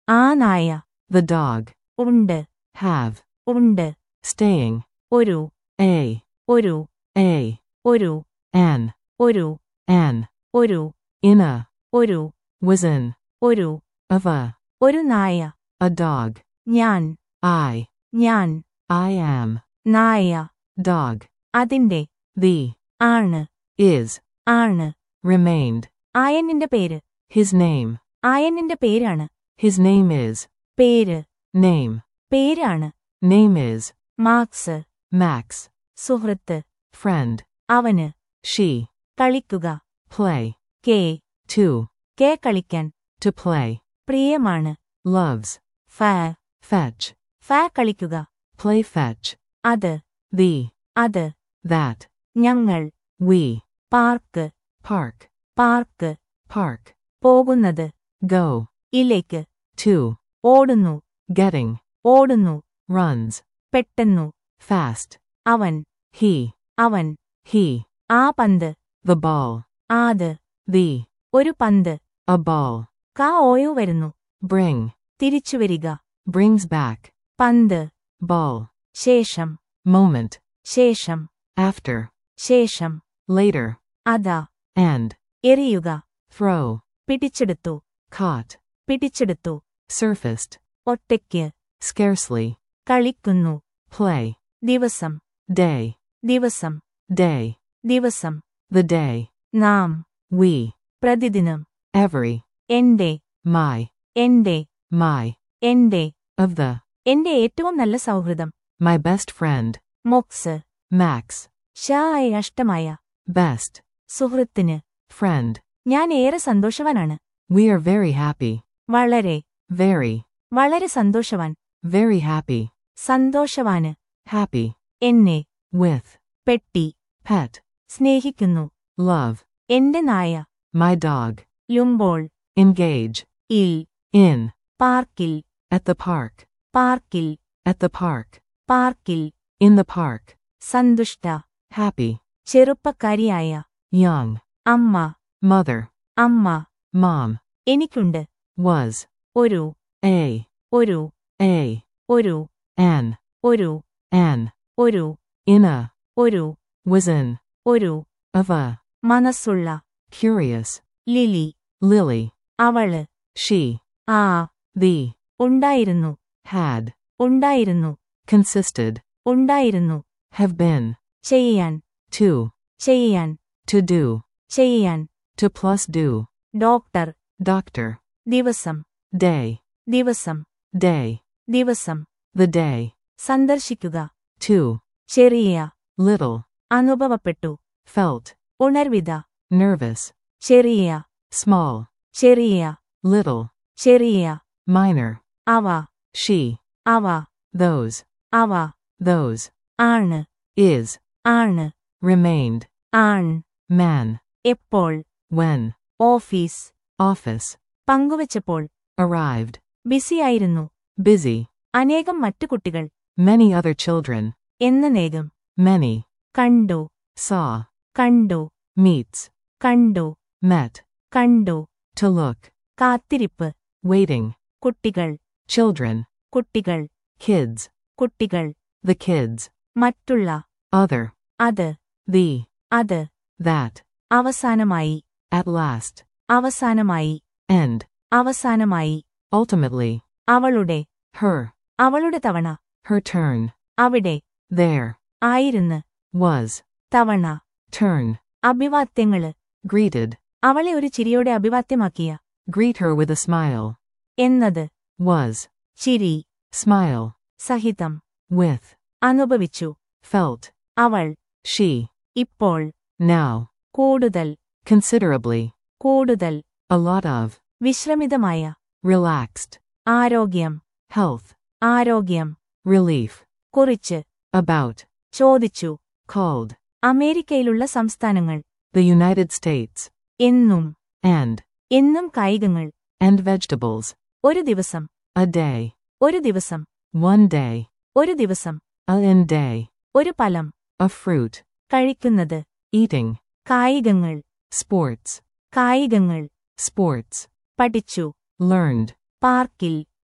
ആ നായ The dog. ഉണ്ട് Have. ഉണ്ട് Staying. ഒരു A. ഒരു A. ഒരു An. ഒരു An. ഒരു In a. ഒരു Was in. ഒരു Of a. ഒരു നായ A dog. ഞാൻ I. ഞാൻ I am. നായ Dog. അതിന്റെ The. ആണ് Is. ആണ് Remained. ആയന്നിന്റെ പേര് His name. ആയന്നിന്റെ പേരാണ് His name is. പേര് Name. പേരാണ് Name is. Marx Max. സുഹൃത്ത് Friend. അവന് She. കളിക്കുക Play. കെ To. കെ കളിക്കാൻ To play. പ്രിയമാണ് Loves. ഫ Fetch. ഫ കളിക്കുക Play fetch. അത് The. അത് That. ഞങ്ങൾ We. Park Park. പാർക്ക് Park. പോകുന്നത് Go. ഇലേക്ക് To. ഓടുന്നു Getting. ഓടുന്നു Runs. പെട്ടെന്നു Fast. അവൻ He. അവൻ He. ആ പന്ത് The ball. ആത് The. ഒരു പന്ത് A ball. കാ ഓയോ വരുന്നു Bring. തിരിച്ചുവരിക Brings back. പന്ത് Ball. ശേഷം Moment. ശേഷം After. ശേഷം Later. അതാ And. എറിയുക Throw. പിടിച്ചെടുത്തു Caught. പിടിച്ചെടുത്തു Surfaced. ഒറ്റയ്ക്ക് Scarcely. കളിക്കുന്നു Play. ദിവസം Day. ദിവസം Day. ദിവസം The day. നാം We. പ്രതിദിനം Every. എന്റെ My. എന്റെ My. എന്റെ Of the. എന്റെ ഏറ്റവും നല്ല സൗഹൃദം My best friend. മൊക്സ് Max. ഷായ അഷ്ടമായ Best. സുഹൃത്തിന് Friend. ഞാൻ ഏറെ സന്തോഷവാനാണ് We are very happy. വളരെ Very. വളരെ സന്തോഷവാൻ Very happy. സന്തോഷവാന് Happy. എന്നെ With. പെട്ടി Pet. സ്നേഹിക്കുന്നു Love. എന്റെ നായ My dog. ലുമ്പോൾ Engage. ഇൽ In. പാർക്കിൽ At the park. പാർക്കിൽ At the park. പാർക്കിൽ In the park. സന്തുഷ്ട Happy. ചെറുപ്പക്കാരിയായ Young. അമ്മ Mother. അമ്മ Mom. എനിക്കുണ്ട് Was. ഒരു A. ഒരു A. ഒരു An. ഒരു An. ഒരു In a. ഒരു Was in. ഒരു Of a. മനസ്സുള്ള Curious. Lily Lily. അവള് She. ആ The. ഉണ്ടായിരുന്നു Had. ഉണ്ടായിരുന്നു Consisted. ഉണ്ടായിരുന്നു Have been. ചെയ്യാൻ To. ചെയ്യാൻ To do. ചെയ്യാൻ To plus do. Doctor Doctor. ദിവസം Day. ദിവസം Day. ദിവസം The day. സന്ദർശിക്കുക To. ചെറിയ Little. അനുഭവപ്പെട്ടു Felt. ഉണർവിത Nervous. ചെറിയ Small. ചെറിയ Little. ചെറിയ Minor. അവ She. അവ Those. അവ Those. ആണ് Is. ആണ് Remained. ആൺ Man. എപ്പോൾ When. Office Office. പങ്കുവച്ചപ്പോൾ Arrived. ബിസിയായിരുന്നു Busy. അനേകം മറ്റു കുട്ടികൾ Many other children. എന്നേകം Many. കണ്ടു Saw. കണ്ടു Meets. കണ്ടു Met. കണ്ടു To look. കാത്തിരിപ്പ് Waiting. കുട്ടികൾ Children. കുട്ടികൾ Kids. കുട്ടികൾ The kids. മറ്റുള്ള Other. അത് The. അത് That. അവസാനമായി At last. അവസാനമായി End. അവസാനമായി Ultimately. അവളുടെ Her. അവളുടെ തവണ Her turn. അവിടെ There. ആയിരുന്ന് Was. തവണ Turn. അഭിവാദ്യങ്ങള് Greeted. അവളെ ഒരു ചിരിയോടെ അഭിവാദ്യമാക്കിയ Greet her with a smile. എന്നത് Was. ചിരി Smile. സഹിതം With. അനുഭവിച്ചു Felt. അവൾ She. ഇപ്പോൾ Now. കൂടുതൽ Considerably. കൂടുതൽ A lot of. വിശ്രമിതമായ Relaxed. ആരോഗ്യം Health. ആരോഗ്യം Relief. കുറിച്ച് About. ചോദിച്ചു Called. അമേരിക്കയിലുള്ള സംസ്ഥാനങ്ങൾ The United States. എന്നും And. എന്നും കായികങ്ങൾ And vegetables. ഒരു ദിവസം A day. ഒരു ദിവസം One day. ഒരു ദിവസം A in day. ഒരു ഫലം A fruit. കഴിക്കുന്നത് Eating. കായികങ്ങൾ Sports. കായികങ്ങൾ Sports. പഠിച്ചു Learned. പാർക്കിൽ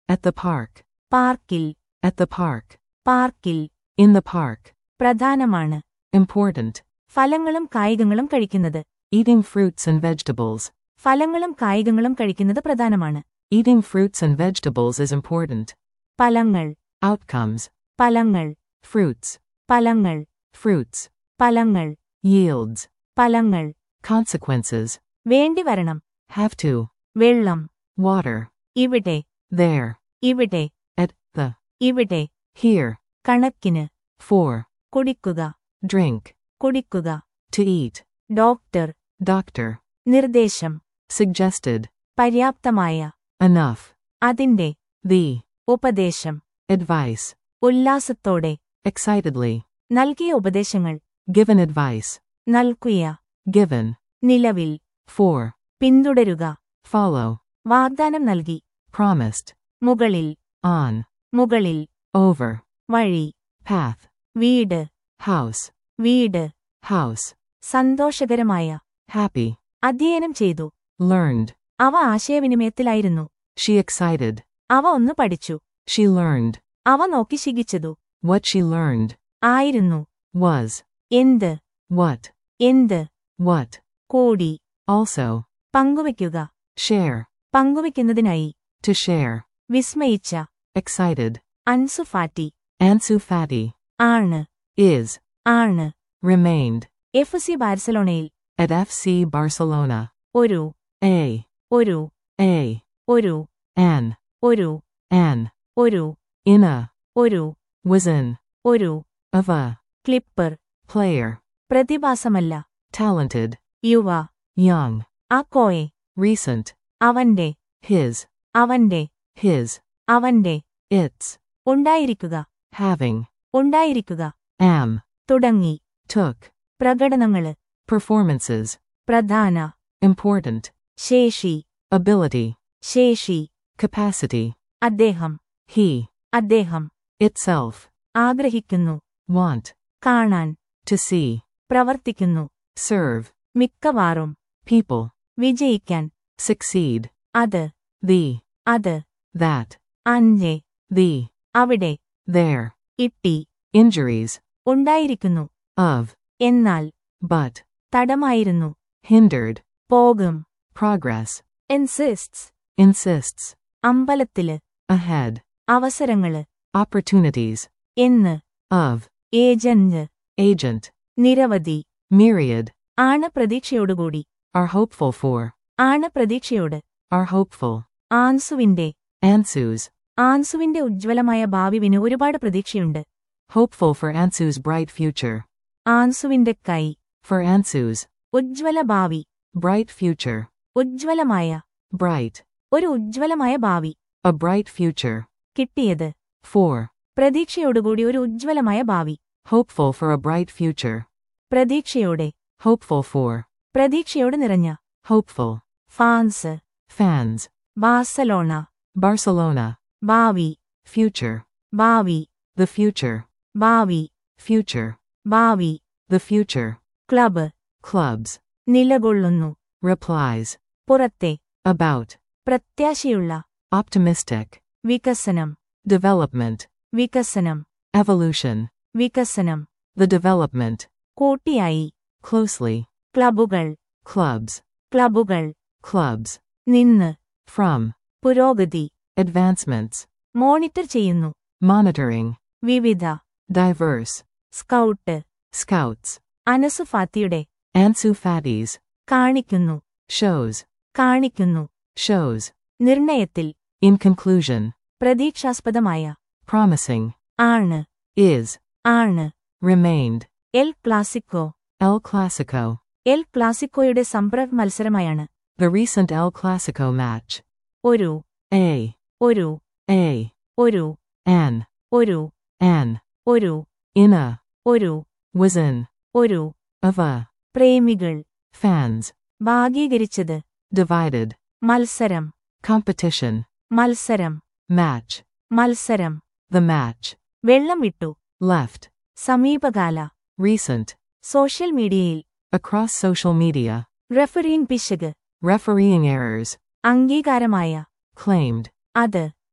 At the park. പാർക്കിൽ At the park. പാർക്കിൽ In the park. പ്രധാനമാണ് Important. ഫലങ്ങളും കായികങ്ങളും കഴിക്കുന്നത് Eating fruits and vegetables. ഫലങ്ങളും കായികങ്ങളും കഴിക്കുന്നത് പ്രധാനമാണ് Eating fruits and vegetables is important. ഫലങ്ങൾ Outcomes. ഫലങ്ങൾ Fruits. ഫലങ്ങൾ Fruits. ഫലങ്ങൾ Yields. ഫലങ്ങൾ Consequences. വേണ്ടി വരണം Have to. വെള്ളം Water. ഇവിടെ There. ഇവിടെ At the. ഇവിടെ Here. കണക്കിന് For. കുടിക്കുക Drink. കുടിക്കുക To eat. Doctor Doctor. നിർദ്ദേശം Suggested. പര്യാപ്തമായ Enough. അതിന്റെ The. ഉപദേശം Advice. ഉല്ലാസത്തോടെ Excitedly. നൽകിയ ഉപദേശങ്ങൾ Given advice. നൽകുക Given. നിലവിൽ For. പിന്തുടരുക Follow. വാഗ്ദാനം നൽകി Promised. മുകളിൽ On. മുകളിൽ Over. വഴി Path. വീട് House. വീട് House. സന്തോഷകരമായ Happy. അധ്യയനം ചെയ്തു Learned. അവ ആശയവിനിമയത്തിലായിരുന്നു She excited. അവ ഒന്ന് പഠിച്ചു She learned. അവ നോക്കി ശിഖിച്ചതു What she learned. ആയിരുന്നു Was. എന്ത് What. എന്ത് What. കൂടി Also. പങ്കുവയ്ക്കുക Share. പങ്കുവയ്ക്കുന്നതിനായി To share. വിസ്മയിച്ച Excited. Ansu Fati Ansu Fati. ആണ് Is. ആണ് Remained. എഫ് സി ബാർസലോണയിൽ At FC Barcelona. ഒരു A. ഒരു A. ഒരു An. ഒരു An. ഒരു In a. ഒരു Was in. ഒരു Of a. Clipper Player. പ്രതിഭാസമല്ല Talented. യുവ Young. ആ കോയെ Recent. അവന്റെ His. അവന്റെ His. അവന്റെ Its. ഉണ്ടായിരിക്കുക Having. ഉണ്ടായിരിക്കുക Am. തുടങ്ങി Took. പ്രകടനങ്ങള് Performances. പ്രധാന Important. ശേഷി Ability. ശേഷി Capacity. അദ്ദേഹം He. അദ്ദേഹം Itself. ആഗ്രഹിക്കുന്നു Want. കാണാൻ To see. പ്രവർത്തിക്കുന്നു Serve. മിക്കവാറും People. വിജയിക്കാൻ Succeed. അത് The. അത് That. അഞ്ചെ The. അവിടെ There. ഇട്ടി Injuries. ഉണ്ടായിരിക്കുന്നു Of. എന്നാൽ But. തടമായിരുന്നു Hindered. പോകും Progress. Insists Insists. അമ്പലത്തില് Ahead. അവസരങ്ങള് Opportunities. എന്ന് Of. Agent Agent. നിരവധി Myriad. ആണ് പ്രതീക്ഷയോടുകൂടി Are hopeful for. ആണ് പ്രതീക്ഷയോട് Are hopeful. ആൻസുവിന്റെ Ansus. ആൻസുവിന്റെ ഉജ്ജ്വലമായ ഭാവിവിന് ഒരുപാട് പ്രതീക്ഷയുണ്ട് Hopeful for Ansu's bright future. ആൻസുവിന്റെ കൈ For Ansu's. ഉജ്ജ്വല ഭാവി Bright future. ഉജ്ജ്വലമായ Bright. ഒരു ഉജ്ജ്വലമായ ഭാവി A bright future. കിട്ടിയത് For. പ്രതീക്ഷയോടുകൂടി ഒരു ഉജ്ജ്വലമായ ഭാവി Hopeful for a bright future. പ്രതീക്ഷയോടെ Hopeful for. പ്രതീക്ഷയോട് നിറഞ്ഞ Hopeful. Fans Fans. Barcelona Barcelona. ഭാവി Future. ഭാവി The future. ഭാവി Future. ഭാവി The future. Club Clubs. നിലകൊള്ളുന്നു Replies. പുറത്തെ About. പ്രത്യാശയുള്ള Optimistic. വികസനം Development. വികസനം Evolution. വികസനം The development. കൂട്ടിയായി Closely. ക്ലബുകൾ Clubs. ക്ലബുകൾ Clubs. നിന്ന് From. പുരോഗതി Advancements. മോണിറ്റർ ചെയ്യുന്നു Monitoring. വിവിധ Diverse. Scout Scouts. അനസുഫാത്തിയുടെ Ansu Fati's. കാണിക്കുന്നു Shows. കാണിക്കുന്നു Shows. നിർണയത്തിൽ In conclusion. പ്രതീക്ഷാസ്പദമായ Promising. ആണ് Is. ആണ് Remained. El Clasico El Clasico. El ക്ലാസിക്കോയുടെ സംപ്രവ് മത്സരമായാണ് The recent El Clasico match. ഒരു A. ഒരു A. ഒരു An. ഒരു An. ഒരു In a. ഒരു Was in. ഒരു Of a. പ്രേമികൾ Fans. ഭാഗീകരിച്ചത് Divided. മത്സരം Competition. മത്സരം Match. മത്സരം The match. വെള്ളം വിട്ടു Left. സമീപകാല Recent. സോഷ്യൽ മീഡിയയിൽ Across social media. റെഫറിംഗ് പിശക് Refereeing errors. അംഗീകാരമായ Claimed. അത്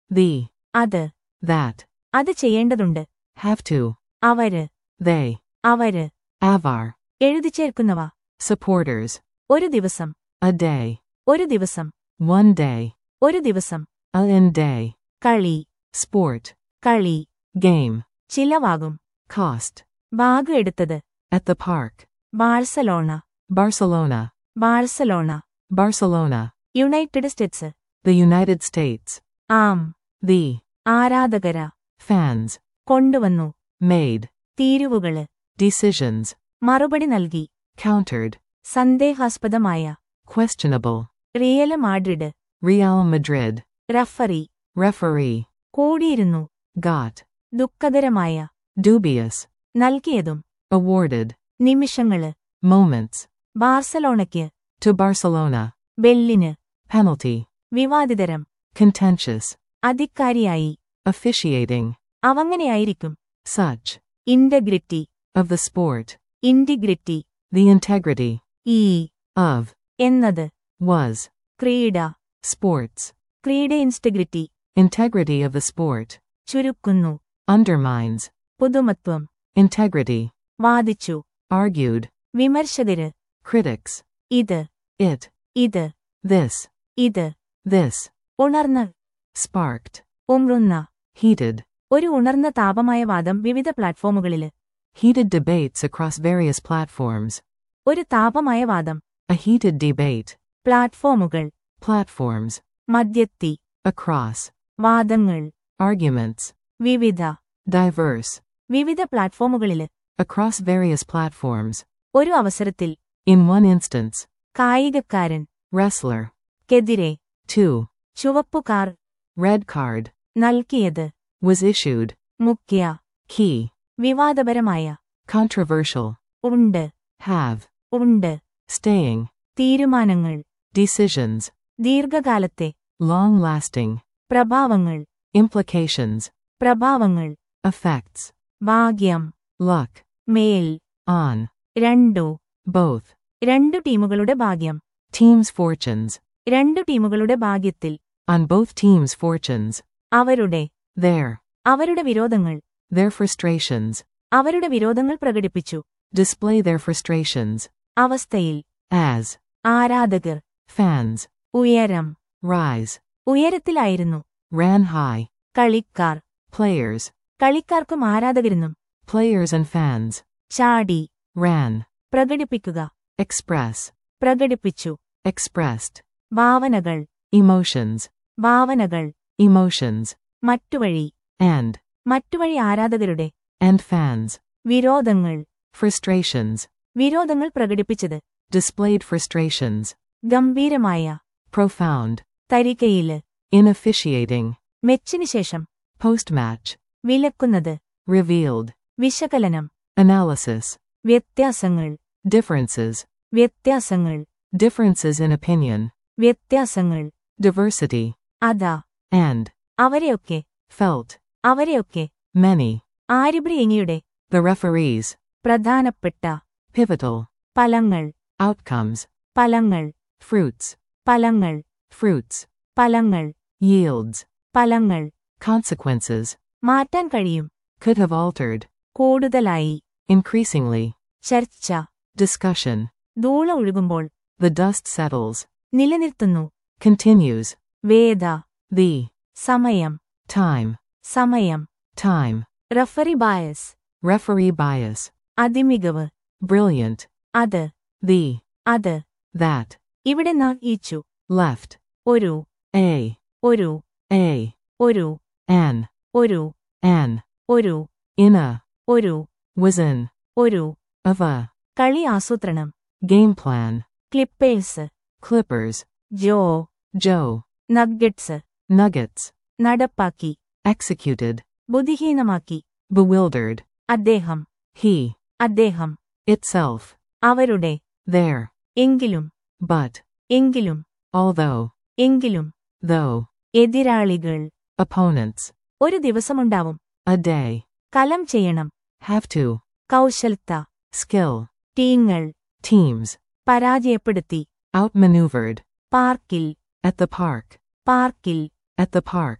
the, അത് that, അത് ചെയ്യേണ്ടതുണ്ട് have to, അവര് they, അവര് avar, എഴുതിച്ചേർക്കുന്നവ supporters, ഒരു ദിവസം a day, ഒരു ദിവസം one day, ഒരു ദിവസം a in day, കളി sport, കളി game, ചിലവാകും cost, ബാഗ് എടുത്തത് at the park, Barcelona Barcelona, Barcelona Barcelona, United States the United States, ആം the, ആരാധകര fans, കൊണ്ടുവന്നു made, തീരുവുകള് decisions, മറുപടി നൽകി countered, സന്ദേഹാസ്പദമായ questionable, Real Madrid Real Madrid, referee referee, കൂടിയിരുന്നു got, ദുഃഖകരമായ dubious, നൽകിയതും awarded, നിമിഷങ്ങള് moments, ബാർസലോണയ്ക്ക് to Barcelona, ബെല്ലിന് penalty, വിവാദിതരം contentious, അധികാരിയായി officiating, അവങ്ങനെയായിരിക്കും such, integrity of the sport, integrity the integrity, ഈ of, എന്നത് was, ക്രീഡ sports, Krida ഇൻസ്റ്റഗ്രിറ്റി integrity of the sport, ചുരുക്കുന്നു undermines, പുതുമത്വം integrity, വാദിച്ചു argued, വിമർശകര് critics, ഇത് it, ഇത് this, ഇത് this, ഉണർന്ന് sparked, ഉമ്രുന്ന heated, ഒരു ഉണർന്ന താപമായ വാദം വിവിധ പ്ലാറ്റ്ഫോമുകളില് heated debates across various platforms, ഒരു താപമായ വാദം a heated debate, പ്ലാറ്റ്ഫോമുകൾ platforms, മധ്യത്തി across, വാദങ്ങൾ arguments, വിവിധ diverse, വിവിധ പ്ലാറ്റ്ഫോമുകളില് across various platforms, ഒരു അവസരത്തിൽ in one instance, കായികക്കാരൻ wrestler, ക്കെതിരെ 2, ചുവപ്പുകാർ red card, നൽകിയത് was issued, മുഖ്യ key, വിവാദപരമായ controversial, ഉണ്ട് have, ഉണ്ട് staying, തീരുമാനങ്ങൾ decisions, ദീർഘകാലത്തെ long lasting, പ്രഭാവങ്ങൾ implications, പ്രഭാവങ്ങൾ effects, ഭാഗ്യം luck, മേൽ on, രണ്ടു both, രണ്ടു ടീമുകളുടെ ഭാഗ്യം teams' fortunes, രണ്ടു ടീമുകളുടെ ഭാഗ്യത്തിൽ on both teams' fortunes, അവരുടെ their, അവരുടെ വിരോധങ്ങൾ their frustrations, അവരുടെ വിരോധങ്ങൾ പ്രകടിപ്പിച്ചു display their frustrations, അവസ്ഥയിൽ as, ആരാധകർ fans, ഉയരം rise, ഉയരത്തിലായിരുന്നു ran high, കളിക്കാർ players, കളിക്കാർക്കും ആരാധകരിന്നും players and fans, ചാടി ran, പ്രകടിപ്പിക്കുക express, പ്രകടിപ്പിച്ചു expressed, ഭാവനകൾ emotions, ഭാവനകൾ emotions, മറ്റുവഴി and, മറ്റുവഴി ആരാധകരുടെ and fans, വിരോധങ്ങൾ frustrations, വിരോധങ്ങൾ പ്രകടിപ്പിച്ചത് displayed frustrations, ഗംഭീരമായ profound, തരികയില് in officiating, മെച്ചിന് ശേഷം post-match, വിലക്കുന്നത് revealed, വിശകലനം analysis, വ്യത്യാസങ്ങൾ differences, വ്യത്യാസങ്ങൾ differences in opinion, വ്യത്യാസങ്ങൾ diversity, അതാ and, അവരെയൊക്കെ felt, അവരെയൊക്കെ many, ആരിബ്രിയങ്ങിയുടെ the referees, പ്രധാനപ്പെട്ട pivotal, ഫലങ്ങൾ outcomes, ഫലങ്ങൾ fruits, ഫലങ്ങൾ fruits, ഫലങ്ങൾ yields, ഫലങ്ങൾ consequences, മാറ്റാൻ കഴിയും could have altered, കൂടുതലായി increasingly, ചർച്ച discussion, ധൂള ഒഴുകുമ്പോൾ the dust settles, നിലനിർത്തുന്നു continues, വേദ the, സമയം time, സമയം time, referee bias referee bias, അതിമികവ് brilliant, അത് the, അത് that, ഇവിടെ നാം ഈച്ചു left, ഒരു a, ഒരു a, ഒരു an, ഒരു an, ഒരു in a, ഒരു was in, ഒരു of a, കളി ആസൂത്രണം game plan, Clippers Clippers, Joe Joe, Nuggets Nuggets, നടപ്പാക്കി executed, ബുദ്ധിഹീനമാക്കി bewildered, അദ്ദേഹം he, അദ്ദേഹം itself, അവരുടെ there, എങ്കിലും but, എങ്കിലും although, എങ്കിലും though, എതിരാളികൾ opponents, ഒരു ദിവസമുണ്ടാവും a day, കലം ചെയ്യണം have to, കൗശലത്ത skill, ടീങ്ങൾ teams, പരാജയപ്പെടുത്തി outmaneuvered, പാർക്കിൽ at the park, പാർക്കിൽ at the park,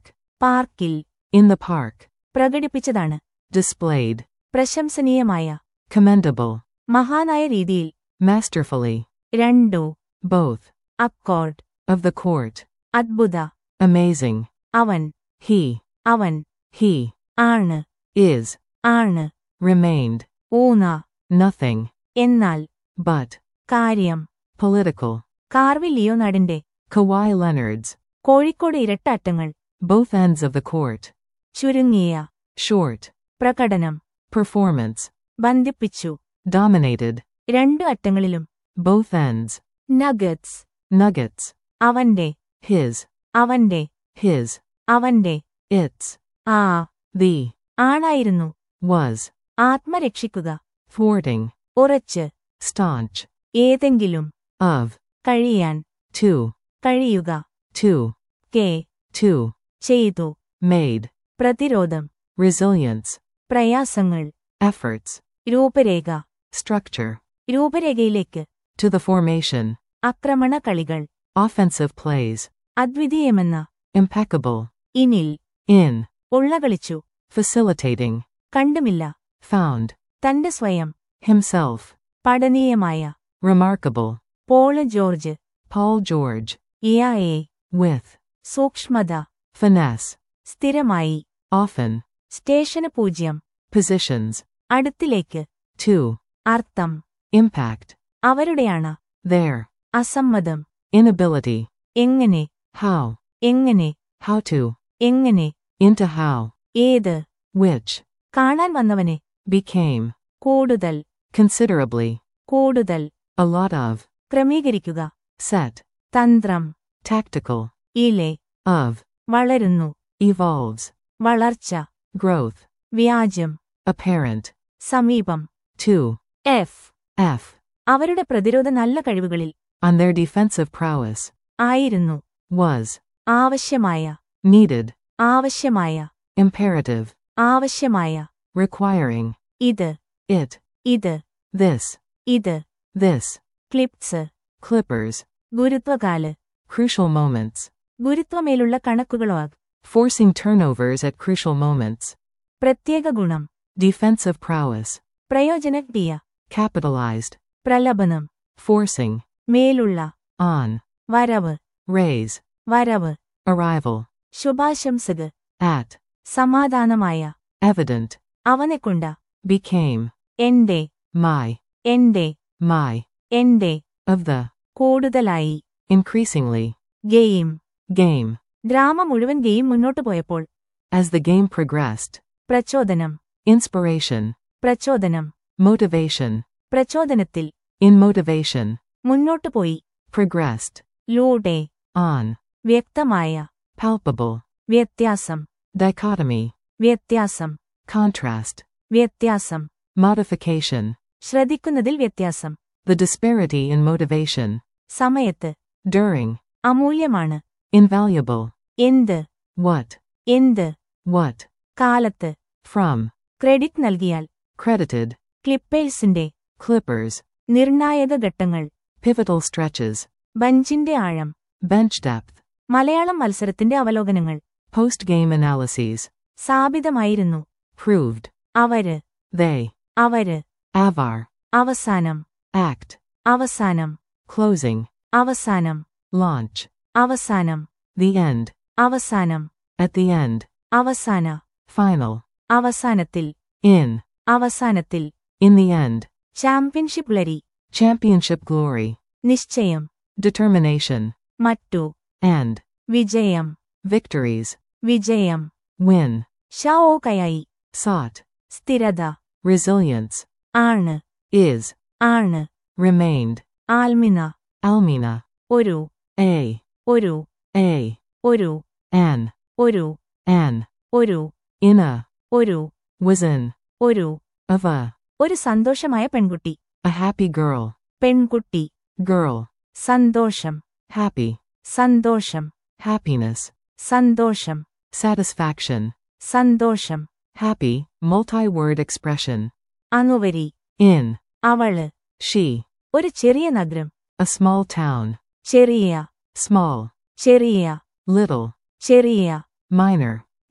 പാർക്കിൽ In the park. പ്രകടിപ്പിച്ചതാണ് Displayed. പ്രശംസനീയമായ Commendable. മഹാനായ രീതിയിൽ Masterfully. രണ്ടു Both. അക്കോർഡ് Of the court. അദ്ഭുത Amazing. അവൻ He. അവൻ He. ആണ് Is. ആണ് Remained. ഊന Nothing. എന്നാൽ But. കാര്യം Political. കാർവി ലിയോനാടിന്റെ Kawhi Leonard's. കോഴിക്കോട് ഇരട്ട Both ends of the court. ചുരുങ്ങിയ Short. പ്രകടനം Performance. ബന്ധിപ്പിച്ചു Dominated. രണ്ടു അറ്റങ്ങളിലും Both ends. Nuggets Nuggets. അവന്റെ His. അവന്റെ His. അവന്റെ Its. ആ The. ആണായിരുന്നു Was. ആത്മരക്ഷിക്കുക Thwarting. ഉറച്ച് Staunch. ഏതെങ്കിലും Of. കഴിയാൻ To. കഴിയുക To. കെ To. ചെയ്തു Made. പ്രതിരോധം Resilience. പ്രയാസങ്ങൾ Efforts. രൂപരേഖ Structure. രൂപരേഖയിലേക്ക് To the formation. ആക്രമണ കളികൾ Offensive plays. അദ്വിതീയമെന്ന Impeccable. ഇനിൽ In. ഉള്ളകളിച്ചു Facilitating. കണ്ടുമില്ല Found. തന്റെ സ്വയം Himself. പഠനീയമായ Remarkable. Paul George Paul George. ഇയായെ With. സൂക്ഷ്മത Finesse. സ്ഥിരമായി Often. സ്റ്റേഷന് പൂജ്യം Positions. അടുത്തിലേക്ക് To. അർത്ഥം Impact. അവരുടെയാണ് There. അസമ്മതം Inability. എങ്ങനെ How. എങ്ങനെ How to. എങ്ങനെ Into how. ഏത് Which. കാണാൻ വന്നവനെ Became. കൂടുതൽ Considerably. കൂടുതൽ A lot of. ക്രമീകരിക്കുക Set. തന്ത്രം Tactical. ഇലെ Of. വളരുന്നു Evolves. വളർച്ച Growth. വ്യാജം Apparent. സമീപം To. F F. അവരുടെ പ്രതിരോധ നല്ല കഴിവുകളിൽ On their defensive prowess. ആയിരുന്നു Was. ആവശ്യമായ Needed. ആവശ്യമായ Imperative. ആവശ്യമായ Requiring. ഇത് It. ഇത് This. ഇത് This. Clippers Clippers. ഗുരുത്വകാല് Crucial moments. ഗുരുത്വമേലുള്ള കണക്കുകളോ Forcing turnovers at crucial moments. പ്രത്യേക ഗുണം Defensive prowess. പ്രയോജനക്രിയ Capitalized. പ്രലപനം Forcing. മേലുള്ള On. വരവ് Raise. വരവ് Arrival. ശുഭാശംസക് At. സമാധാനമായ Evident. അവനെക്കൊണ്ട Became. എന്റെ My. എന്റെ My. എന്റെ Of the. കൂടുതലായി Increasingly. Game Game. ഡ്രാമ മുഴുവൻ ഗെയിം മുന്നോട്ടു പോയപ്പോൾ As the game progressed. പ്രചോദനം Inspiration. പ്രചോദനം Motivation. പ്രചോദനത്തിൽ In motivation. മുന്നോട്ടു പോയി Progressed. ലൂടെ On. വ്യക്തമായ Palpable. വ്യത്യാസം Dichotomy. വ്യത്യാസം Contrast. വ്യത്യാസം Modification. ശ്രദ്ധിക്കുന്നതിൽ വ്യത്യാസം The disparity in motivation. സമയത്ത് During. അമൂല്യമാണ് Invaluable. എന്ത് What. എന്ത് What. കാലത്ത് From. ക്രെഡിറ്റ് നൽകിയാൽ Credited. ക്ലിപ്പേഴ്സിന്റെ Clippers. നിർണായക ഘട്ടങ്ങൾ Pivotal stretches. ബഞ്ചിന്റെ ആഴം Bench depth. മലയാളം മത്സരത്തിന്റെ അവലോകനങ്ങൾ Post game analyses. സ്ഥാപിതമായിരുന്നു Proved. അവര് They. അവര് Avar. അവസാനം Act. അവസാനം Closing. അവസാനം Launch. അവസാനം The end. അവസാനം At the end. അവസാന Final. അവസാനത്തിൽ In. അവസാനത്തിൽ In the end. ചാമ്പ്യൻഷിപ്പ് ലരി Championship glory. നിശ്ചയം Determination. മറ്റു And. വിജയം Victories. വിജയം Win. ഷാവോകയായി Sought. സ്ഥിരത Resilience. ആണ് Is. ആണ് Remained. Almina Almina. ഒരു A. ഒരു A. ഒരു An. ഒരു An. ഒരു In a. ഒരു Was in. ഒരു Of a. ഒരു സന്തോഷമായ പെൺകുട്ടി A happy girl. പെൺകുട്ടി Girl. സന്തോഷം Happy. സന്തോഷം Happiness. സന്തോഷം Satisfaction. സന്തോഷം Happy. Multi word expression. അനുവരി In. അവള് She. ഒരു ചെറിയ നഗരം A small town. ചെറിയ Small. ചെറിയ Little. ചെറിയ Minor.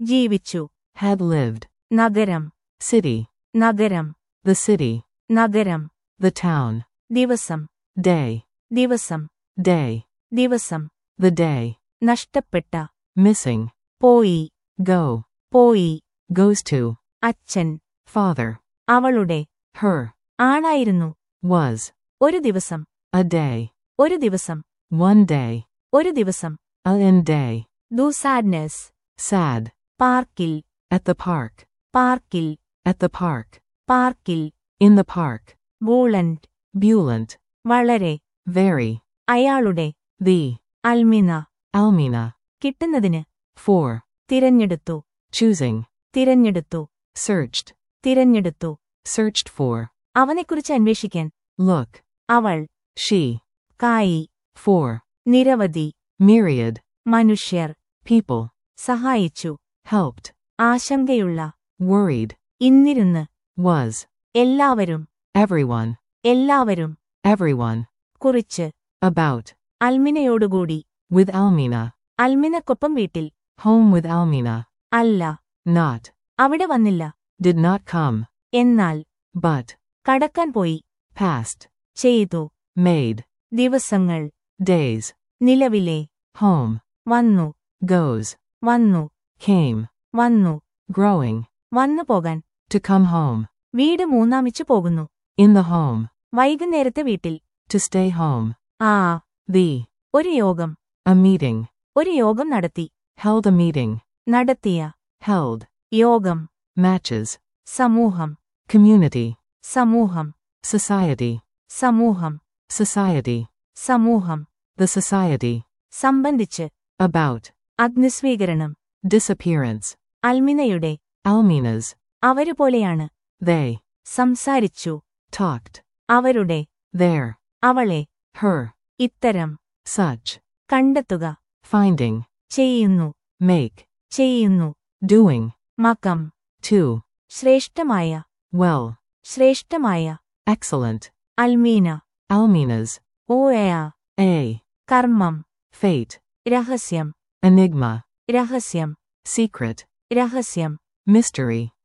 ജീവിച്ചു had lived, നഗരം city, നഗരം the city, നഗരം the town, ദിവസം day, ദിവസം day, ദിവസം the day, നഷ്ടപ്പെട്ട missing, പോയി go, പോയി goes to, അച്ഛൻ father, അവളുടെ her, ആണായിരുന്നു was, ഒരു ദിവസം a day, ഒരു ദിവസം one day, ഒരു ദിവസം a in day, ദു സാഡ്നെസ് sad, പാർക്കിൽ at the park, പാർക്കിൽ at the park, പാർക്കിൽ in the park, വൂളന്റ് buoyant, വളരെ very, അയാളുടെ the, അൽമിന almina, കിട്ടുന്നതിന് for, തിരഞ്ഞെടുത്തു choosing, തിരഞ്ഞെടുത്തു searched, തിരഞ്ഞെടുത്തു searched for, അവനെക്കുറിച്ച് അന്വേഷിക്കാൻ look, അവൾ she, കായി for, നിരവധി myriad, മനുഷ്യർ people, സഹായിച്ചു helped, ആശങ്കയുള്ള worried, ഇന്നിരുന്ന് was, എല്ലാവരും everyone, എല്ലാവരും everyone, കുറിച്ച് about, അൽമിനയോടുകൂടി with Almina, അൽമിനക്കൊപ്പം വീട്ടിൽ home with Almina, അല്ല not, അവിടെ വന്നില്ല did not come, എന്നാൽ but, കടക്കാൻ പോയി past, ചെയ്തു made, ദിവസങ്ങൾ days, നിലവിലെ home, വന്നു goes, വന്നു came, വന്നു growing, വന്നു പോകാൻ to come home, വീട് മൂന്നാമിച്ചു പോകുന്നു in the home, വൈകുന്നേരത്തെ വീട്ടിൽ to stay home, ആ the, ഒരു യോഗം a meeting, ഒരു യോഗം നടത്തി held a meeting, നടത്തിയ held, യോഗം matches, സമൂഹം community, സമൂഹം society, സമൂഹം society, സമൂഹം the society, സംബന്ധിച്ച് about, അഗ്നിസ്വീകരണം disappearance, അൽമിനയുടെ Almina's, അവരുപോലെയാണ് they, സംസാരിച്ചു talked, അവരുടെ there, അവളെ her, ഇത്തരം such, കണ്ടെത്തുക finding, ചെയ്യുന്നു make, ചെയ്യുന്നു doing, മകം to, ശ്രേഷ്ഠമായ well, ശ്രേഷ്ഠമായ excellent, അൽമീന Almina's, ഓയ a, കർമ്മം fate, രഹസ്യം enigma, രഹസ്യം secret, രഹസ്യം mystery,